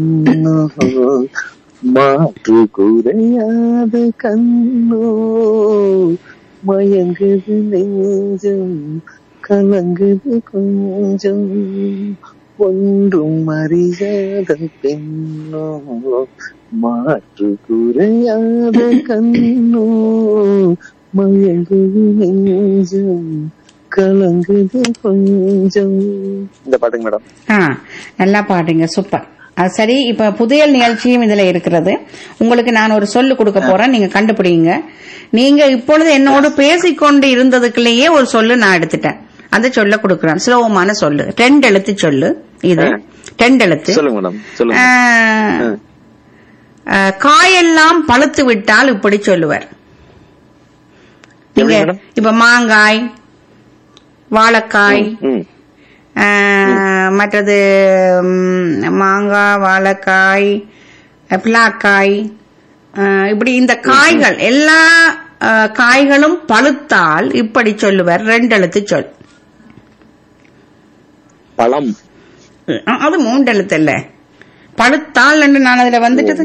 மாற்று குறையாத கண்ணோ மயங்குது நெஞ்சம் கலங்குது கொஞ்சம் ஒன்றும் அறியாத பெண்ணோ மாற்று குறையாத கண்ணோ மயங்குது நெஞ்சம் கலங்குது கொஞ்சம் இந்த பாட்டுங்க மேடம் ஆ நல்லா பாடுங்க சூப்பர் அது சரி இப்ப புதையல் நிகழ்ச்சியும் இதுல இருக்கிறது உங்களுக்கு நான் ஒரு சொல்லு கொடுக்க போறேன் நீங்க கண்டுபிடிங்க நீங்க இப்பொழுது என்னோடு பேசிக்கொண்டு இருந்ததுக்குள்ளேயே ஒரு சொல்லு நான் எடுத்துட்டேன் அந்த சொல்ல கொடுக்குறேன் சுலபமான சொல்லு ரெண்டு எழுத்து சொல்லு இது ரெண்டு எழுத்து சொல்லுங்க மேடம் சொல்லுங்க ஆ, ஆ, காயெல்லாம் பழுத்து விட்டால் இப்படி சொல்லுவார் நீங்க எப்படி மேடம்? இப்ப மாங்காய் வாழைக்காய் ம் ஆ, மற்றது ம், மாங்காய் வாழைக்காய் பிளாக்காய் ஆ, இப்படி இந்த காய்கள் எல்லா ஆ, காய்களும் பழுத்தால் இப்படி சொல்லுவார் ரெண்டு எழுத்து சொல் பழம் ஆ, அது மூன்று எழுத்து இல்ல பழுத்தால் என்று நான் அதுல வந்துட்டது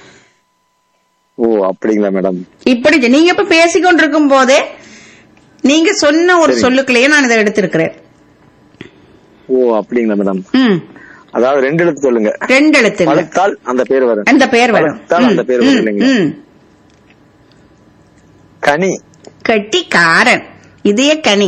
ஓ அப்படிங்களா மேடம் இப்படி சொ- நீங்க இப்ப பேசிக்கொண்டிருக்கும் போதே நீங்க சொன்ன ஒரு சொல்லுக்குள்ளேயே நான் இதை எடுத்திருக்கிறேன் ஓ அப்படிங்களா மேடம் ம் அதாவது ரெண்டு எழுத்து சொல்லுங்க ரெண்டு எழுத்துங்க பழுத்தால் அந்த பேர் வரும் அந்த பேர் வரும் பழுத்தால் அந்த பேர் வரும் ம், இல்லைங்களா ம். கனி கெட்டிக்காரன் இதய கனி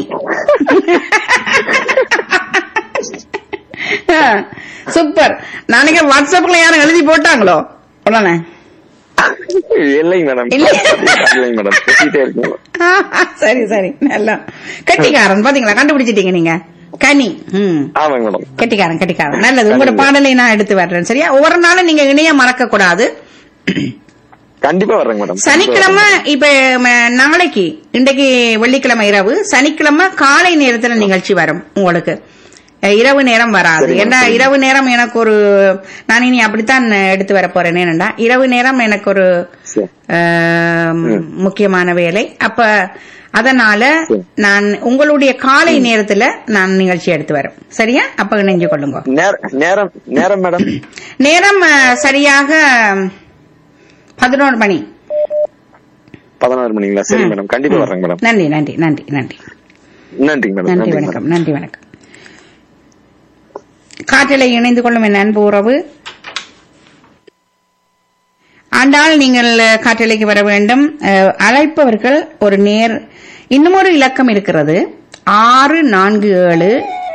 ஆ, சூப்பர் நாளைக்கு வாட்ஸ்அப்ல யாரும் எழுதி போட்டாங்களோ உடனே இல்லைங்க மேடம் இல்லை. இல்லைங்க மேடம் பேசிட்டே இருக்கீங்க சரி சரி நல்லா கெட்டிக்காரன் பாத்தீங்களா கண்டுபிடிச்சிட்டீங்க நீங்க கனி ம் ஆமாங்க மேடம் கெட்டிக்காரன் கெட்டிக்காரன் நல்லது உங்களோட பாடலை நான் எடுத்து வர்றேன் சரியா ஒவ்வொரு நாளும் நீங்க இணைய மறக்க கூடாது கண்டிப்பா வர்றேங்க மேடம் சனிக்கிழமை இப்ப ம, நாளைக்கு இன்றைக்கு வெள்ளிக்கிழமை இரவு சனிக்கிழமை காலை நேரத்துல நிகழ்ச்சி வரும் உங்களுக்கு அஹ், இரவு நேரம் வராது சரிங்க, ஏன்னா சரிங்க. இரவு நேரம் எனக்கு ஒரு நான் இனி அப்படித்தான் எடுத்து வர போறேன் என்னடா இரவு நேரம் எனக்கு ஒரு சரி. அஹ், ம். முக்கியமான வேலை அப்ப அதனால சரி. நான் உங்களுடைய காலை நேரத்துல நான் நிகழ்ச்சி எடுத்து வரேன் சரியா அப்ப இணைஞ்சு கொள்ளுங்க நேர- நேரம் நேரம் மேடம் நேரம் அஹ், சரியாக பதினோரு மணி பதினாறு மணிங்களா சரி மேடம் கண்டிப்பா வர்றேங்க மேடம் நன்றி நன்றி நன்றி நன்றி நன்றிங்க மேடம் நன்றி நன்றிங்க வணக்கம் மேடம் நன்றி வணக்கம் காற்றிலை இணைந்து கொள்ளும் என் அன்பு உறவு ஆண்டால் நீங்கள் காற்றலைக்கு வர வேண்டும் அஹ், அழைப்பவர்கள் ஒரு நேர் இன்னும் ஒரு இலக்கம் இருக்கிறது ஆறு நான்கு ஏழு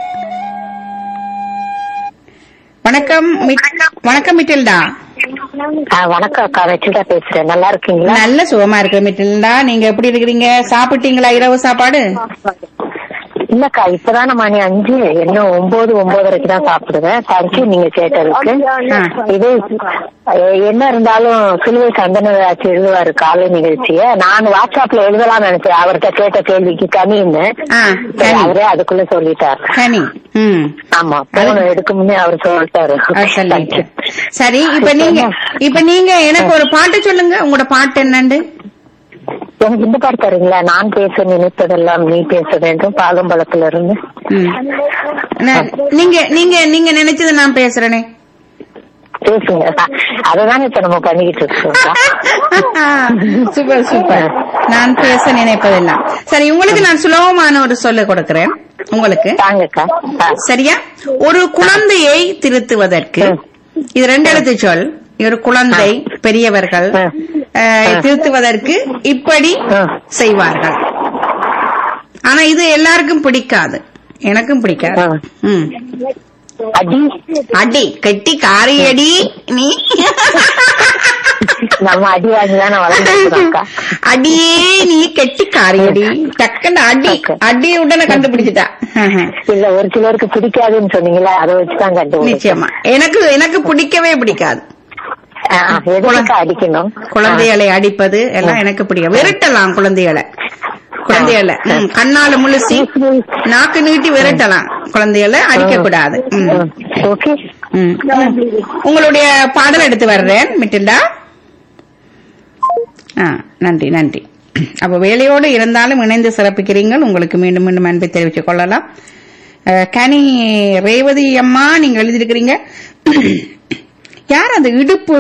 வணக்கம் மிட்- வணக்கம் மிட்டில்டா ஆ, வணக்கம் அக்கா வெற்றிடா பேசுறேன் நல்லா இருக்கீங்களா நல்ல சுகமா இருக்கு மிட்டில்டா நீங்க எப்படி இருக்கிறீங்க சாப்பிட்டீங்களா இரவு சாப்பாடு இல்லக்கா இப்பதானே மணி அஞ்சு இன்னும் ஒன்பது ஒன்பதரைக்கு தான் சாப்பிடுவேன் தேங்க்யூ நீங்க கேட்டதுக்கு ஆ. இது அஹ், என்ன இருந்தாலும் சிலுவை சந்தனராஜ் எழுதுவாரு காலை நிகழ்ச்சிய நான் வாட்ஸ்அப்ல எழுதலாம் நினைச்சேன் அவர்கிட்ட கேட்ட கேள்விக்கு கனின்னு ஆ, சரி, கனி. அவரே அதுக்குள்ள சொல்லிட்டாரு கனி ம் ஆமா போன எடுக்க முன்னே அவர் சொல்லிட்டாரு அது சொல்லிட்டு. சரி இப்ப நீங்க இப்ப நீங்க எனக்கு ஒரு பாட்டு சொல்லுங்க உங்களோட பாட்டு என்னண்டு எனக்கு இந்த பாட்டு தரீங்களா நான் பேச நினைப்பதெல்லாம் நீ பேச வேண்டும் பாகம்பலத்துல இருந்து ம். நான்- நீங்க நீங்க நீங்க நினைச்சது நான் பேசுறேனே பேசுங்க அததானே இப்ப நம்ம பண்ணிக்கிட்டு இருக்கோம் சூப்பர் சூப்பர் நான் பேச நினைப்பதெல்லாம் சரி உங்களுக்கு நான் சுலபமான ஒரு சொல்ல கொடுக்கிறேன் உங்களுக்கு தாங்கக்கா ஆ. சரியா ஒரு குழந்தையை திருத்துவதற்கு இது ரெண்டு எழுத்து சொல் ஒரு குழந்தை பெரியவர்கள் ஆ. அஹ், திருத்துவதற்கு இப்படி ஆ. செய்வார்கள் ஆனா இது எல்லாருக்கும் பிடிக்காது எனக்கும் பிடிக்காது ஆ. ம். அடி அடி கட்டி காரி அடி நீ நம்ம அடி வாங்கிதானே வளர்ந்துருக்கோம்க்கா அடியே நீ கெட்டி காரி அடி டக்குன்னு அடி Okay. அடி உடனே கண்டுபிடிச்சிட்டா இல்ல ஒரு சிலருக்கு பிடிக்காதுன்னு சொன்னீங்களா அதை வச்சுதான் கண்டுபிடிச்சேன் நிச்சயமா எனக்கு எனக்கு பிடிக்கவே பிடிக்காது ஆ, எதுக்கு அடிக்கணும் குழந்தைகளை அடிப்பது எல்லாம் எனக்கு பிடிக்கும் விரட்டலாம் குழந்தைகளை குழந்தைகளை ம், கண்ணால முழுசி நாக்கு நீட்டி விரட்டலாம் குழந்தைகளை அடிக்க கூடாது ம், ஓகே ம். உங்களுடைய பாடல் எடுத்து வர்றேன் மிட்டில்டா ஆ நன்றி நன்றி அப்ப வேலையோடு இருந்தாலும் இணைந்து சிறப்பிக்கிறீர்கள் உங்களுக்கு மீண்டும் மீண்டும் அன்பை தெரிவித்துக் கொள்ளலாம் அஹ், கனி ரேவதி அம்மா நீங்க எழுதியிருக்கிறீங்க யார் அந்த இடுப்பு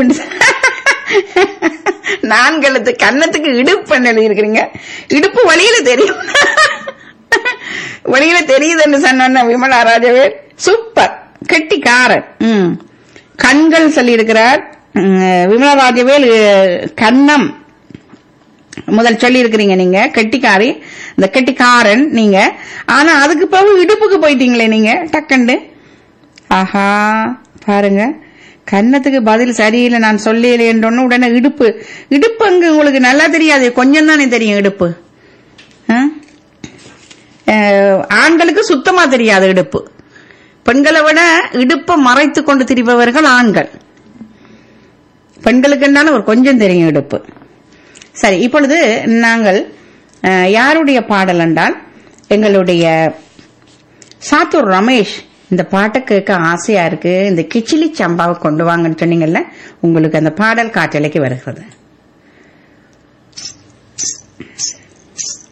நான்கழுத்து கன்னத்துக்கு இடுப்பு எழுதி இருக்கிறீங்க இடுப்பு வழியில தெரியும் வழியில தெரியுதுன்னு சொன்ன விமலா ராஜவே சூப்பர் கெட்டிக்காரன் ம் கண்கள் சொல்லி இருக்கிறார் விமலா ராஜவேல் அஹ், கன்னம் முதல் சொல்லி இருக்கிறீங்க நீங்க கெட்டிக்காரி இந்த கெட்டிக்காரன் நீங்க ஆனா அதுக்கு பிறகு இடுப்புக்கு போயிட்டீங்களே நீங்க டக்குண்டு ஆஹா பாருங்க கன்னத்துக்கு பதில் சரியில்லை நான் சொல்லலைன்றோன்னு உடனே இடுப்பு இடுப்பு அங்க உங்களுக்கு நல்லா தெரியாது கொஞ்சம் தானே தெரியும் இடுப்பு ஆ? அஹ், ஆண்களுக்கு சுத்தமா தெரியாது இடுப்பு பெண்களை விட இடுப்பை மறைத்து கொண்டு திரிபவர்கள் ஆண்கள் பெண்களுக்கு என்னன்னு ஒரு கொஞ்சம் தெரியும் இடுப்பு சரி இப்பொழுது நாங்கள் அஹ், யாருடைய பாடல் என்றால் எங்களுடைய சாத்தூர் ரமேஷ் இந்த பாட்டை கேட்க ஆசையா இருக்கு இந்த கிச்சிலி சம்பாவை கொண்டு வாங்கன்னு சொன்னீங்கல்ல உங்களுக்கு அந்த பாடல் காற்றலைக்கு வருகிறது